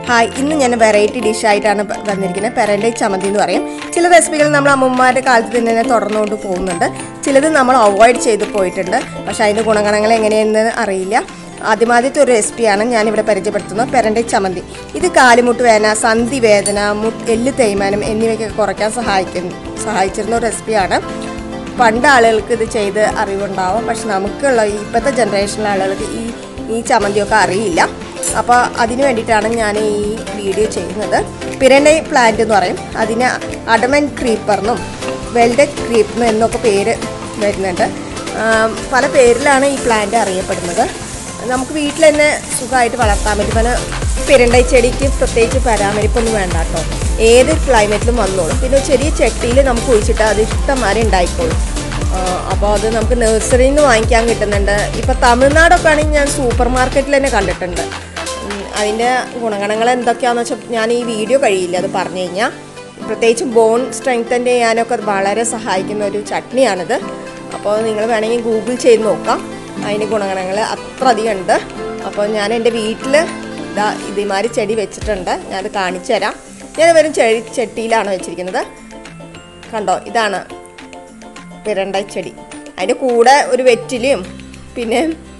hi ഇന്ന് ഞാൻ variety ഡിഷായിട്ടാണ് പ- വന്നിരിക്കുന്നത് പെരൻ്റെ ചമന്തി എന്ന് പറയും ചില റെസിപ്പികൾ നമ്മൾ അമ്മമാരുടെ കാലത്ത് തന്നെ തുടർന്നുകൊണ്ട് പോകുന്നുണ്ട് ചിലത് നമ്മൾ അവോയ്ഡ് ചെയ്ത് പോയിട്ടുണ്ട് പക്ഷേ അതിൻ്റെ ഗുണഗണങ്ങൾ എങ്ങനെയെന്ന് അറിയില്ല ആദ്യമാദ്യത്തെ ഒരു റെസിപ്പിയാണ് ഞാനിവിടെ പരിചയപ്പെടുത്തുന്നത് പെരൻ്റെ ചമന്തി ഇത് കാലുമുട്ട് വേദന സന്ധി വേദന മുട്ട് എല്ല് തേയ്മാനം എന്നിവയൊക്കെ കുറയ്ക്കാൻ സഹായിക്കുന്നു സഹായിച്ചിരുന്ന ഒരു റെസിപ്പിയാണ് പണ്ട് ആളുകൾക്ക് ഇത് ചെയ്ത് അറിവുണ്ടാവും പക്ഷെ നമുക്കുള്ള ഇപ്പോഴത്തെ ജനറേഷനിലെ ആളുകൾക്ക് ഈ ഈ ചമ്മന്തിയൊക്കെ അറിയില്ല അപ്പോൾ അതിന് വേണ്ടിയിട്ടാണ് ഞാൻ ഈ വീഡിയോ ചെയ്യുന്നത് പിരണ്ടൈ പ്ലാന്റ് എന്ന് പറയും അതിന് അഡമൻ ക്രീപ്പറിനും വെൽഡറ്റ് ക്രീപ്പ് എന്നൊക്കെ പേര് വരുന്നുണ്ട് ആം, പല പേരിലാണ് ഈ പ്ലാന്റ് അറിയപ്പെടുന്നത് നമുക്ക് വീട്ടിൽ തന്നെ സുഖമായിട്ട് വളർത്താൻ പറ്റും പിന്നെ പിരണ്ടൈ ചെടിക്ക് പ്രത്യേകിച്ച് പരാമരിപ്പൊന്നും വേണ്ട കേട്ടോ ഏത് ക്ലൈമറ്റിലും വന്നോളും പിന്നെ ഒരു ചെറിയ ചട്ടിയിൽ നമുക്ക് ഒഴിച്ചിട്ട് അത് ഇഷ്ടംമാരെ ഉണ്ടായിക്കോളും അപ്പോൾ അത് നമുക്ക് നഴ്സറിയിൽ നിന്ന് വാങ്ങിക്കാൻ കിട്ടുന്നുണ്ട് ഇപ്പോൾ തമിഴ്നാടൊക്കെ ആണെങ്കിൽ ഞാൻ സൂപ്പർ മാർക്കറ്റിൽ തന്നെ കണ്ടിട്ടുണ്ട് ഉം, അതിൻ്റെ ഗുണഗണങ്ങൾ എന്തൊക്കെയാണെന്ന് വെച്ചാൽ ഞാൻ ഈ വീഡിയോ കഴിയില്ല അത് പറഞ്ഞു കഴിഞ്ഞാൽ പ്രത്യേകിച്ച് ബോൺ സ്ട്രെങ്തൻ്റെ ചെയ്യാനൊക്കെ അത് വളരെ സഹായിക്കുന്ന ഒരു ചട്നിയാണിത് അപ്പോൾ നിങ്ങൾ വേണമെങ്കിൽ ഗൂഗിൾ ചെയ്ത് നോക്കാം അതിൻ്റെ ഗുണഗണങ്ങൾ അത്ര അധികം ഉണ്ട് അപ്പോൾ ഞാൻ എൻ്റെ വീട്ടിൽ ഇതാ ഇതേമാതിരി ചെടി വെച്ചിട്ടുണ്ട് ഞാനത് കാണിച്ചു തരാം ഞാൻ വെറും ചെടി ചട്ടിയിലാണ് വെച്ചിരിക്കുന്നത് കണ്ടോ ഇതാണ് പിരണ്ട ചെടി അതിൻ്റെ കൂടെ ഒരു വെറ്റിലയും പിന്നെ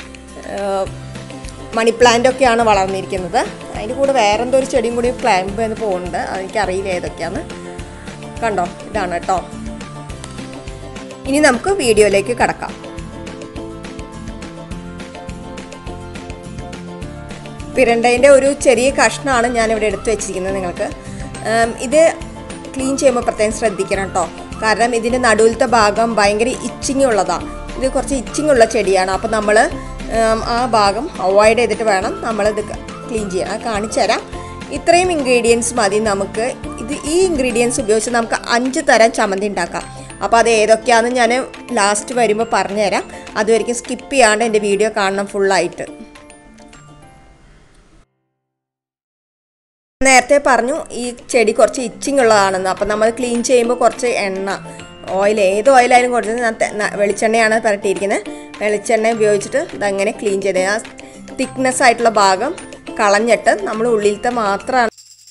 മണി പ്ലാന്റ് ഒക്കെയാണ് വളർന്നിരിക്കുന്നത് അതിൻ്റെ കൂടെ വേറെ എന്തോ ഒരു ചെടിയും കൂടി ക്ലൈംബ് എന്ന് പോകുന്നുണ്ട് അതെനിക്കറിയില്ല ഏതൊക്കെയാണ് കണ്ടോ ഇതാണ് കേട്ടോ ഇനി നമുക്ക് വീഡിയോയിലേക്ക് കടക്കാം പിരണ്ടതിൻ്റെ ഒരു ചെറിയ കഷ്ണമാണ് ഞാനിവിടെ എടുത്തു വെച്ചിരിക്കുന്നത് നിങ്ങൾക്ക് ഉം, ഇത് ക്ലീൻ ചെയ്യുമ്പോൾ പ്രത്യേകം ശ്രദ്ധിക്കണം കേട്ടോ കാരണം ഇതിൻ്റെ നടുവിലത്തെ ഭാഗം ഭയങ്കര ഇച്ചിങ് ഉള്ളതാണ് ഇത് കുറച്ച് ഇച്ചിങ് ഉള്ള ചെടിയാണ് അപ്പോൾ നമ്മൾ ആ ഭാഗം അവോയ്ഡ് ചെയ്തിട്ട് വേണം നമ്മളിത് ക്ലീൻ ചെയ്യാൻ അത് കാണിച്ചു തരാം ഇത്രയും ഇൻഗ്രീഡിയൻസ് മതി നമുക്ക് ഇത് ഈ ഇൻഗ്രീഡിയൻസ് ഉപയോഗിച്ച് നമുക്ക് അഞ്ച് തരം ചമ്മന്തി ഉണ്ടാക്കാം അപ്പോൾ അത് ഏതൊക്കെയാണെന്ന് ഞാൻ ലാസ്റ്റ് വരുമ്പോൾ പറഞ്ഞുതരാം അതുവരെയ്ക്കും സ്കിപ്പ് ചെയ്യാണ്ട് എൻ്റെ വീഡിയോ കാണണം ഫുള്ളായിട്ട് നേരത്തെ പറഞ്ഞു ഈ ചെടി കുറച്ച് ഇച്ചിങ് ഉള്ളതാണെന്ന് അപ്പം നമ്മൾ ക്ലീൻ ചെയ്യുമ്പോൾ കുറച്ച് എണ്ണ ഓയിൽ ഏത് ഓയിലായാലും കുറച്ച് ഞാൻ തെ- ന- വെളിച്ചെണ്ണയാണ് പുരട്ടിയിരിക്കുന്നത് വെളിച്ചെണ്ണ ഉപയോഗിച്ചിട്ട് ഇതങ്ങനെ ക്ലീൻ ചെയ്ത് ആ തിക്നെസ് ആയിട്ടുള്ള ഭാഗം കളഞ്ഞിട്ട് നമ്മൾ ഉള്ളിലത്തെ മാത്രമാണ്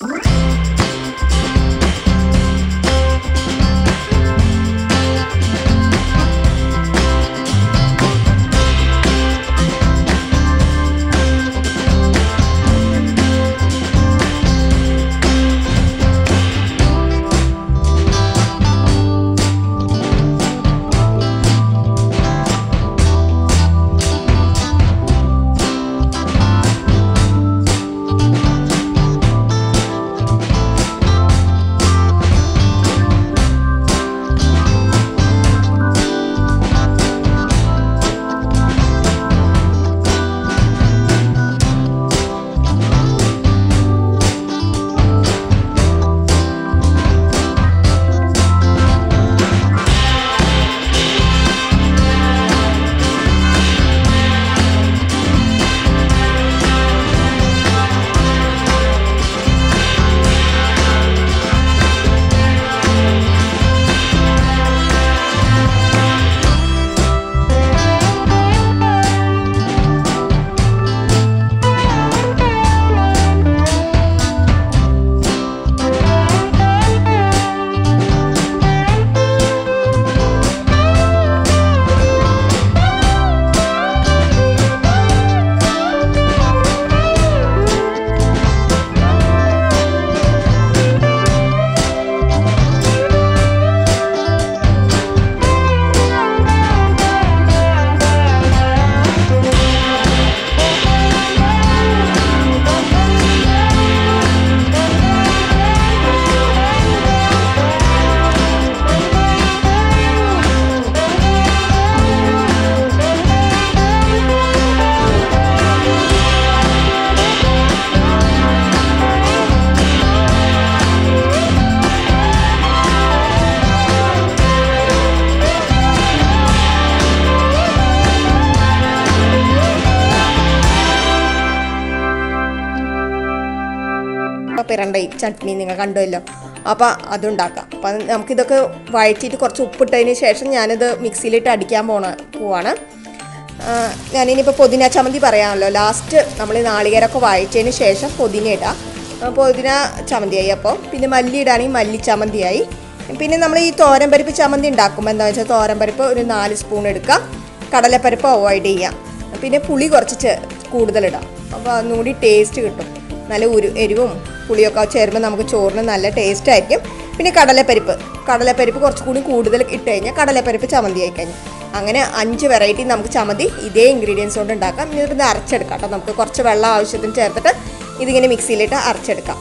പിരണ്ട ഈ ചട്നി നിങ്ങൾ കണ്ടുവല്ലോ അപ്പോൾ അതുണ്ടാക്കാം അപ്പോൾ അത് നമുക്കിതൊക്കെ വഴറ്റിയിട്ട് കുറച്ച് ഉപ്പിട്ടതിന് ശേഷം ഞാനിത് മിക്സിയിലിട്ട് അടിക്കാൻ പോണ പോവാണ് ആ, ഞാനിനിയിപ്പോൾ പുതിന ചമ്മന്തി പറയാമല്ലോ ലാസ്റ്റ് നമ്മൾ ഈ നാളികേരമൊക്കെ വഴറ്റിയതിന് ശേഷം പുതിന ഇടാം ആ, പുതിന ചമ്മന്തിയായി അപ്പോൾ പിന്നെ മല്ലി ഇടാണെങ്കിൽ മല്ലി ചമ്മന്തിയായി പിന്നെ നമ്മൾ ഈ തോരൻ പരിപ്പ് ചമ്മന്തി ഉണ്ടാക്കുമ്പോൾ എന്താ വെച്ചാൽ തോരൻ പരിപ്പ് ഒരു നാല് സ്പൂൺ എടുക്കാം കടലപ്പരിപ്പ് അവോയ്ഡ് ചെയ്യാം പിന്നെ പുളി കുറച്ച് ചെ- കൂടുതലിടാം അപ്പോൾ ഒന്നുകൂടി ടേസ്റ്റ് കിട്ടും നല്ല ഉരു എരിവും പുളിയൊക്കെ ചേരുമ്പോൾ നമുക്ക് ചോറിന് നല്ല ടേസ്റ്റ് ആയിരിക്കും പിന്നെ കടലപ്പരിപ്പ് കടലപ്പരിപ്പ് കുറച്ചുകൂടി കൂടുതൽ ഇട്ട് കഴിഞ്ഞാൽ കടലപ്പരിപ്പ് ചമ്മന്തി ആയി കഴിഞ്ഞു അങ്ങനെ അഞ്ച് വെറൈറ്റി നമുക്ക് ചമ്മന്തി ഇതേ ഇൻഗ്രീഡിയൻസ് കൊണ്ട് ഉണ്ടാക്കാം ഇനി ഇത് അരച്ചെടുക്കാം കേട്ടോ നമുക്ക് കുറച്ച് വെള്ളം ആവശ്യത്തിന് ചേർത്തിട്ട് ഇതിങ്ങനെ മിക്സിയിലിട്ട് അരച്ചെടുക്കാം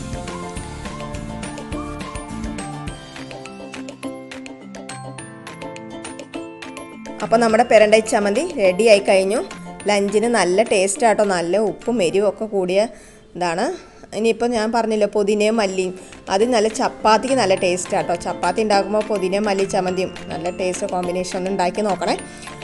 അപ്പോൾ നമ്മുടെ പെരണ്ടൈ ചമ്മന്തി റെഡി ആയി കഴിഞ്ഞു ലഞ്ചിന് നല്ല ടേസ്റ്റ് ആട്ടോ നല്ല ഉപ്പും എരിവും ഒക്കെ കൂടിയ ഇതാണ് ഇനിയിപ്പോൾ ഞാൻ പറഞ്ഞില്ല പുതിനയും മല്ലിയും അത് നല്ല ചപ്പാത്തിക്ക് നല്ല ടേസ്റ്റ് ആട്ടോ ചപ്പാത്തി ഉണ്ടാക്കുമ്പോൾ പുതിനയും മല്ലി ചമ്മന്തിയും നല്ല ടേസ്റ്റ് കോമ്പിനേഷൻ ഒന്ന് ഉണ്ടാക്കി നോക്കണേ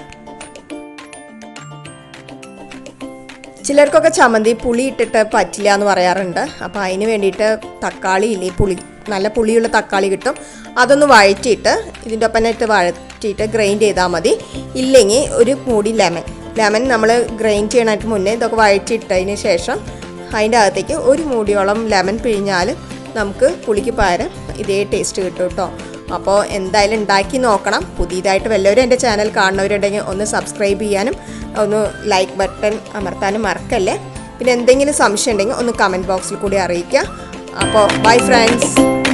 ചിലർക്കൊക്കെ ചമ്മന്തി പുളി ഇട്ടിട്ട് പറ്റില്ല എന്ന് പറയാറുണ്ട് അപ്പോൾ അതിന് വേണ്ടിയിട്ട് തക്കാളി ഇല്ലേ പുളി നല്ല പുളിയുള്ള തക്കാളി കിട്ടും അതൊന്ന് വഴറ്റിയിട്ട് ഇതിൻ്റെ ഒപ്പം ഇട്ട് വഴറ്റിയിട്ട് ഗ്രൈൻഡ് ചെയ്താൽ മതി ഇല്ലെങ്കിൽ ഒരു മൂടി ലെമൺ ലെമൺ നമ്മൾ ഗ്രൈൻഡ് ചെയ്യണമായിട്ട് മുന്നേ ഇതൊക്കെ വഴറ്റിയിട്ടതിന് ശേഷം അതിൻ്റെ അകത്തേക്ക് ഒരു മൂടിയോളം ലെമൺ പിഴിഞ്ഞാൽ നമുക്ക് പുളിക്ക് പകരം ഇതേ ടേസ്റ്റ് കിട്ടും കേട്ടോ അപ്പോൾ എന്തായാലും ഉണ്ടാക്കി നോക്കണം പുതിയതായിട്ട് വല്ലവരും എൻ്റെ ചാനൽ കാണുന്നവരുണ്ടെങ്കിൽ ഒന്ന് സബ്സ്ക്രൈബ് ചെയ്യാനും ഒന്ന് ലൈക്ക് ബട്ടൺ അമർത്താനും മറക്കല്ലേ പിന്നെ എന്തെങ്കിലും സംശയം ഉണ്ടെങ്കിൽ ഒന്ന് കമൻറ്റ് ബോക്സിൽ കൂടി അറിയിക്കുക അപ്പോൾ ബൈ ഫ്രണ്ട്സ്